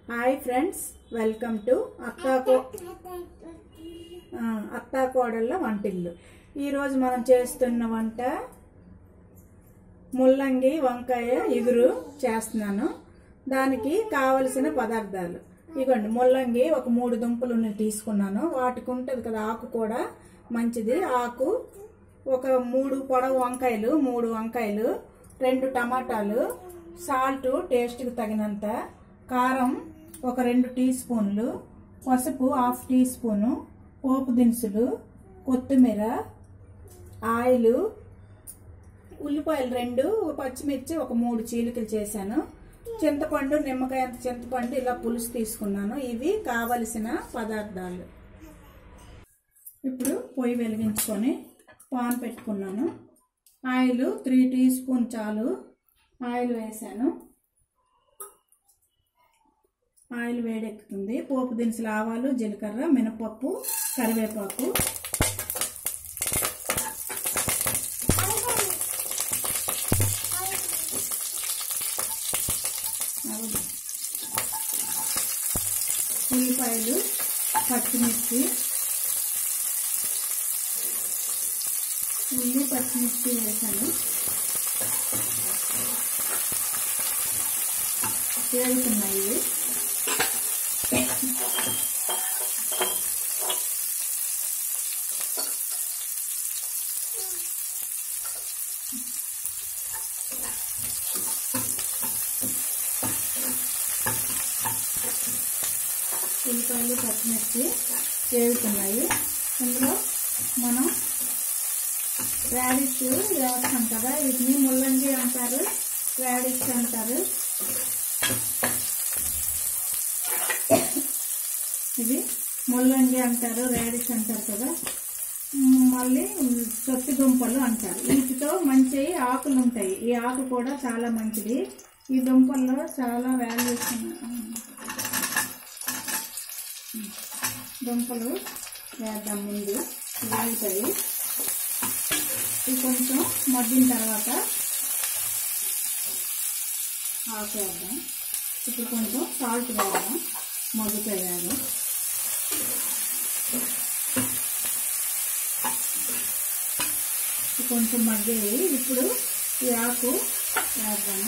Hi friends welcome to అత్తాకో ఆ, అత్తా కోడళ్ళ వంటిల్లు ఈరోజు మనం చేస్తున్న వంట ముల్లంగి వంకాయ ఇగురు చేస్తున్నాను దానికి కావలసిన పదార్థాలు ఇగోండి ముల్లంగి ఒక మూడు దుంపలు నేను తీసుకున్నాను వాటికి ఉంటుంది కదా ఆకు కూడా మంచిది ఆకు ఒక మూడు పొడవు వంకాయలు మూడు వంకాయలు రెండు టమాటాలు సాల్ట్ టేస్ట్కి తగినంత కారం ఒక రెండు టీ స్పూన్లు పసుపు హాఫ్ టీ స్పూను పోపు దినుసులు కొత్తిమీర ఆయిల్ ఉల్లిపాయలు రెండు పచ్చిమిర్చి ఒక మూడు చీలికలు చేశాను చింతపండు నిమ్మకాయ అంత చింతపండు ఇలా పులుసు తీసుకున్నాను ఇవి కావలసిన పదార్థాలు ఇప్పుడు పొయ్యి వెలిగించుకొని పాన్ పెట్టుకున్నాను ఆయిల్ త్రీ టీ స్పూన్ చాలు ఆయిల్ వేసాను ఆయిల్ వేడెక్కుతుంది పోపు దినుసులు ఆవాలు జీలకర్ర మినపప్పు కరివేపాకు ఉల్లిపాయలు పచ్చిమిర్చి ఉల్లి పచ్చిమిర్చి వేసాను వేగుతున్నాయి ఇవి. ఉల్లిపాయలు పచ్చిమిర్చి వేగుతున్నాయి ఇందులో మనం రాడిష్ వేస్తాం కదా వీటిని ముల్లంగి అంటారు రాడిష్ అంటారు ఇది ముల్లంగి అంటారు రాడిష్ అంటారు కదా ఉమ్, మళ్ళీ సొత్తి దుంపలు అంటారు వీటితో మంచి ఆకులు ఉంటాయి ఈ ఆకు కూడా చాలా మంచిది ఈ దుంపల్లో చాలా వాల్యూస్ ఉన్నాయి దుంపలు వేద్దాం ముందు వేగుతాయి ఇవి కొంచెం మగ్గిన తర్వాత ఆపేద్దాం ఇప్పుడు కొంచెం సాల్ట్ వేద్దాం మగ్గుతాయాలి కొంచెం మగ్గాయి ఇప్పుడు ఈ ఆకు వేద్దాము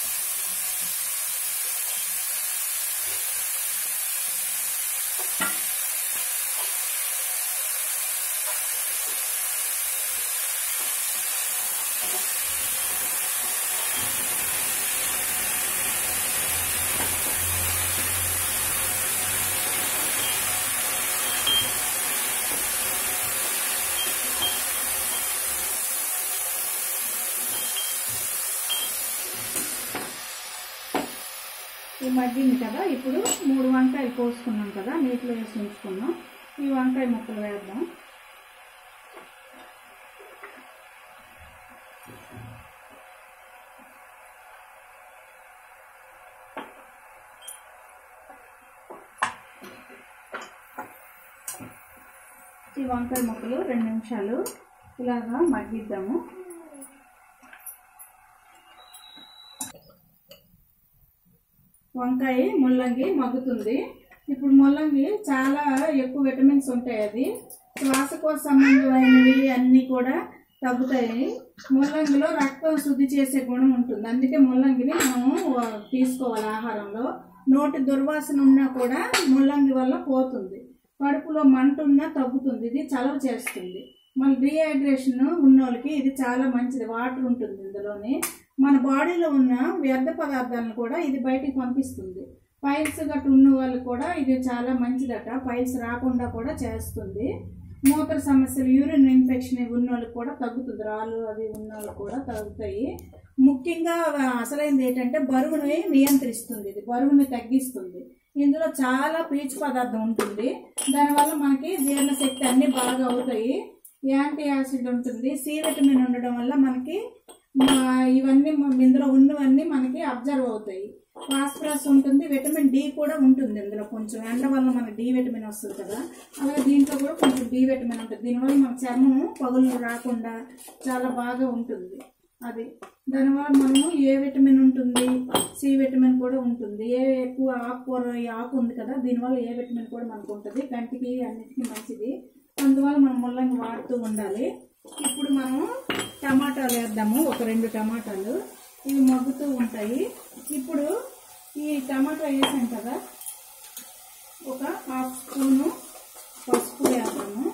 ఈ మగ్గింది కదా ఇప్పుడు మూడు వంకాయలు కోసుకున్నాం కదా నీటిలో వేసి ఉంచుకున్నాం ఈ వంకాయ ముక్కలు వేద్దాం ఈ వంకాయ ముక్కలు రెండు నిమిషాలు ఇలాగా మగ్గిద్దాము వంకాయ ముల్లంగి మగ్గుతుంది ఇప్పుడు ముల్లంగి చాలా ఎక్కువ విటమిన్స్ ఉంటాయి అది శ్వాసకోశ సంబంధమైనవి అన్నీ కూడా తగ్గుతాయి ముల్లంగిలో రక్తం శుద్ధి చేసే గుణం ఉంటుంది అందుకే ముల్లంగిని మనము ఆ, తీసుకోవాలి ఆహారంలో నోటి దుర్వాసన ఉన్నా కూడా ముల్లంగి వల్ల పోతుంది కడుపులో మంట ఉన్నా తగ్గుతుంది ఇది చలవ చేస్తుంది మళ్ళీ డిహైడ్రేషన్ ఉన్నోళ్ళకి ఇది చాలా మంచిది వాటర్ ఉంటుంది ఇందులోని మన బాడీలో ఉన్న వ్యర్థ పదార్థాలను కూడా ఇది బయటికి పంపిస్తుంది పైల్స్ గట్టు ఉన్న వాళ్ళకి కూడా ఇది చాలా మంచిదట పైల్స్ రాకుండా కూడా చేస్తుంది మూత్ర సమస్యలు యూరిన్ ఇన్ఫెక్షన్ ఇవి ఉన్న వాళ్ళకి కూడా తగ్గుతుంది రాళ్ళు అవి ఉన్న వాళ్ళకి కూడా తగ్గుతాయి ముఖ్యంగా అసలైంది ఏంటంటే బరువుని నియంత్రిస్తుంది ఇది బరువుని తగ్గిస్తుంది ఇందులో చాలా పీచు పదార్థం ఉంటుంది దానివల్ల మనకి జీర్ణశక్తి అన్నీ బాగా అవుతాయి యాంటీ యాసిడ్ ఉంటుంది సి విటమిన్ ఉండడం వల్ల మనకి ఆ, ఇవన్నీ మ- ఇందులో ఉన్నవన్నీ మనకి అబ్జర్వ్ అవుతాయి ఫాస్ఫరస్ ఉంటుంది విటమిన్ డి కూడా ఉంటుంది ఇందులో కొంచెం ఎండ వల్ల మనకి డి విటమిన్ వస్తుంది కదా అలాగే దీంట్లో కూడా కొంచెం డి విటమిన్ ఉంటుంది దీనివల్ల మన చర్మం పగులు రాకుండా చాలా బాగా ఉంటుంది అది దానివల్ల మనము ఏ విటమిన్ ఉంటుంది సి విటమిన్ కూడా ఉంటుంది ఏ ఎక్కువ ఆకుకూర ఈ ఆకు ఉంది కదా దీనివల్ల ఏ విటమిన్ కూడా మనకు ఉంటుంది కంటికి అన్నిటికీ మంచిది అందువల్ల మనం ముల్లంగి వాడుతూ ఉండాలి ఇప్పుడు మనం టమాటాలు వేద్దాము ఒక రెండు టమాటాలు ఇవి మగ్గుతూ ఉంటాయి ఇప్పుడు ఈ టమాటా వేసాం కదా ఒక హాఫ్ స్పూను పసుపు వేద్దాము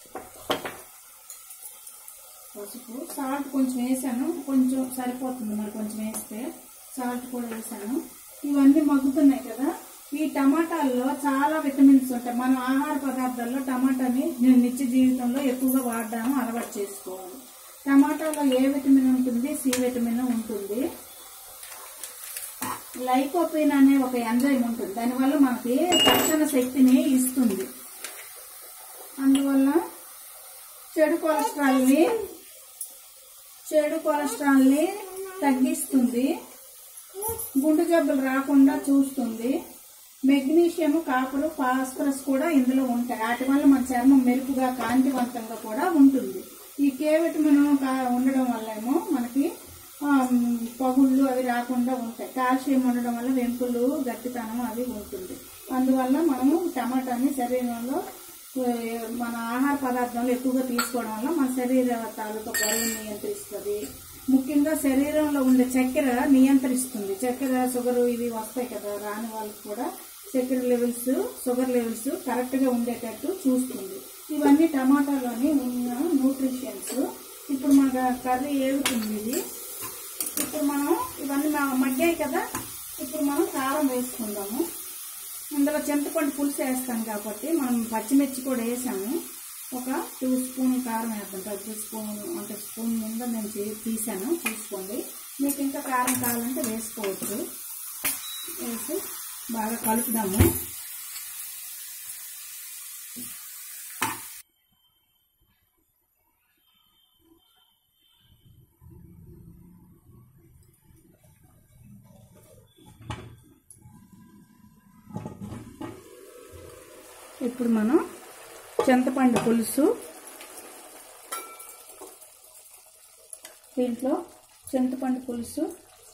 పసుపు సాల్ట్ కొంచెం వేసాను కొంచెం సరిపోతుంది మరి కొంచెం వేస్తే సాల్ట్ కూడా వేసాను ఇవన్నీ మగ్గుతున్నాయి కదా ఈ టమాటాల్లో చాలా విటమిన్స్ ఉంటాయి మనం ఆహార పదార్థాల్లో టమాటాని నేను నిత్య జీవితంలో ఎక్కువగా వాడడాము అలవాటు చేసుకోవాలి టమాటాలో ఏ విటమిన్ ఉంటుంది సి విటమిన్ ఉంటుంది లైకోపిన్ అనే ఒక ఎంజైమ్ ఉంటుంది దానివల్ల మనకి తక్షణ శక్తిని ఇస్తుంది అందువల్ల చెడు కొలెస్ట్రాల్ని చెడు కొలెస్ట్రాల్ని తగ్గిస్తుంది గుండె జబ్బులు రాకుండా చూస్తుంది మెగ్నీషియం కాపరు ఫాస్ఫరస్ కూడా ఇందులో ఉంటాయి వాటి వల్ల మన చర్మం మెరుపుగా కాంతివంతంగా కూడా ఉంటుంది ఈ కే విటమిన్ కా- ఉండడం వల్ల ఏమో మనకి ఆ, పగుళ్ళు అవి రాకుండా ఉంటాయి కాల్షియం ఉండడం వల్ల వెంపులు గట్టితనం అది ఉంటుంది అందువల్ల మనము టమాటాని శరీరంలో ఆ, మన ఆహార పదార్థాలు ఎక్కువగా తీసుకోవడం వల్ల మన శరీర తాలూకా బరువు నియంత్రిస్తుంది ముఖ్యంగా శరీరంలో ఉండే చక్కెర నియంత్రిస్తుంది చక్కెర షుగర్ ఇవి వస్తాయి కదా రాని వాళ్ళకి కూడా చక్కెర లెవెల్స్ షుగర్ లెవెల్స్ కరెక్ట్గా ఉండేటట్టు చూస్తుంది ఇవన్నీ టమాటాలోని ఉన్న న్యూట్రిషన్స్ ఇప్పుడు మన కర్రీ ఏగుతుంది ఇది ఇప్పుడు మనం ఇవన్నీ మా- మగ్గాయి కదా ఇప్పుడు మనం కారం వేసుకుందాము ఇందులో చింతపండు పులుసు వేస్తాం కాబట్టి మనం పచ్చిమిర్చి కూడా వేసాము ఒక టూ స్పూన్ కారం వేద్దాం పెద్ద స్పూన్ అంటే స్పూన్ మీద నేను తీ- తీసాను చూసుకోండి మీకు ఇంకా కారం కావాలంటే వేసుకోవచ్చు వేసి బాగా కలుపుదాము ఇప్పుడు మనం చింతపండు పులుసు దీంట్లో చింతపండు పులుసు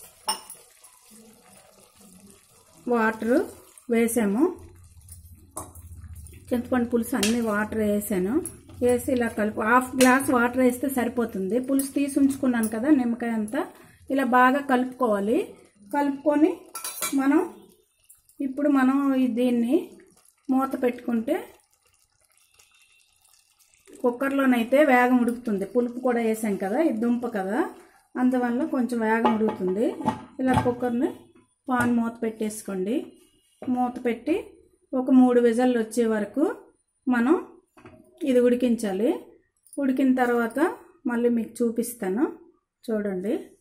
వాటర్ వేసాము చింతపండు పులుసు అన్ని వాటర్ వేసాను వేసి ఇలా కలుపు హాఫ్ గ్లాస్ వాటర్ వేస్తే సరిపోతుంది పులుసు తీసి ఉంచుకున్నాను కదా నిమ్మకాయ అంతా ఇలా బాగా కలుపుకోవాలి కలుపుకొని మనం ఇప్పుడు మనం ఈ- దీన్ని మూత పెట్టుకుంటే కుక్కర్లోనైతే వేగం ఉడుకుతుంది పులుపు కూడా వేసాం కదా ఇది దుంప కదా అందువల్ల కొంచెం వేగం ఉడుకుతుంది ఇలా కుక్కర్ని పాన్ మూత పెట్టేసుకోండి మూత పెట్టి ఒక మూడు విజల్లు వచ్చే వరకు మనం ఇది ఉడికించాలి ఉడికిన తర్వాత మళ్ళీ మీకు చూపిస్తాను చూడండి